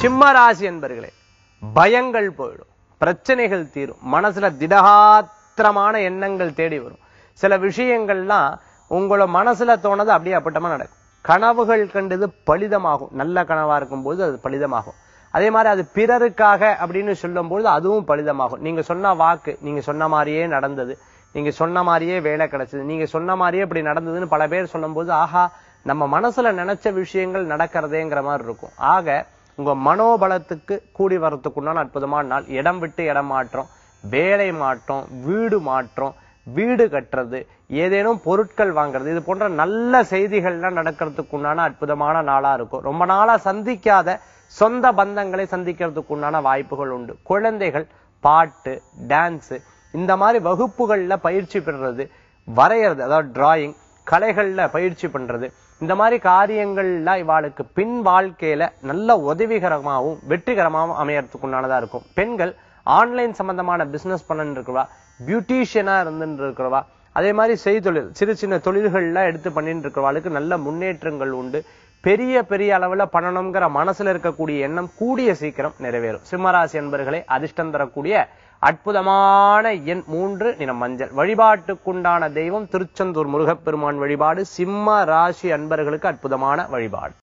சிம்ம ராசி என்பர்களே பயங்கள் போயிடும் பிரச்சனைகள் தீரும் மனசுல திடகாத்திரமான எண்ணங்கள் தேடி வரும் சில விஷயங்கள்லாம் உங்களோட மனசுல தோணது அப்படியே அப்பட்டமா நடக்கும் கனவுகள் கண்டது பலிதமாகும் நல்ல கனவா இருக்கும்போது அது பலிதமாகும் அதே மாதிரி அது பிறருக்காக அப்படின்னு சொல்லும்போது அதுவும் பலிதமாகும் நீங்க சொன்ன வாக்கு நீங்க சொன்ன மாதிரியே நடந்தது நீங்க சொன்ன மாதிரியே வேலை கிடைச்சது நீங்க சொன்ன மாதிரியே இப்படி நடந்ததுன்னு பல பேர் சொல்லும்போது ஆஹா நம்ம மனசுல நினைச்ச விஷயங்கள் நடக்கிறதேங்கிற மாதிரி இருக்கும் ஆக உங்க மனோபலத்துக்கு கூடி வரத்துக்குண்டான அற்புதமான நாள் இடம் விட்டு இடம் மாற்றம் வேலை மாற்றம் வீடு மாற்றம் வீடு கட்டுறது ஏதேனும் பொருட்கள் வாங்குறது இது போன்ற நல்ல செய்திகள்லாம் நடக்கிறதுக்கு உண்டான அற்புதமான நாளா இருக்கும் ரொம்ப நாளா சந்திக்காத சொந்த பந்தங்களை சந்திக்கிறதுக்கு உண்டான வாய்ப்புகள் உண்டு குழந்தைகள் பாட்டு டான்ஸ் இந்த மாதிரி வகுப்புகள்ல பயிற்சி பெறுறது வரைகிறது அதாவது டிராயிங் கலைகள்ல பயிற்சி பண்றது இந்த மாதிரி காரியங்கள்ல இவாளுக்கு பின் வாழ்க்கையில நல்ல உதவிகரமாகவும் வெற்றிகரமாகவும் அமையறதுக்கு உண்டானதா இருக்கும் பெண்கள் ஆன்லைன் சம்பந்தமான பிசினஸ் பண்ணிட்டு இருக்கிறவா பியூட்டிஷியனா இருந்துட்டு இருக்கிறவா அதே மாதிரி செய்தொழில் சிறு சின்ன தொழில்கள்லாம் எடுத்து பண்ணிட்டு இருக்கிறவாளுக்கு நல்ல முன்னேற்றங்கள் உண்டு பெரிய பெரிய அளவுல பண்ணணுங்கிற மனசுல இருக்கக்கூடிய எண்ணம் கூடிய சீக்கிரம் நிறைவேறும் சிம்மராசி என்பர்களே அதிர்ஷ்டம் தரக்கூடிய அற்புதமான எண் மூன்று நிறம் மஞ்சள் வழிபாட்டுக்குண்டான தெய்வம் திருச்செந்தூர் முருகப்பெருமான் வழிபாடு சிம்ம ராசி அன்பர்களுக்கு அற்புதமான வழிபாடு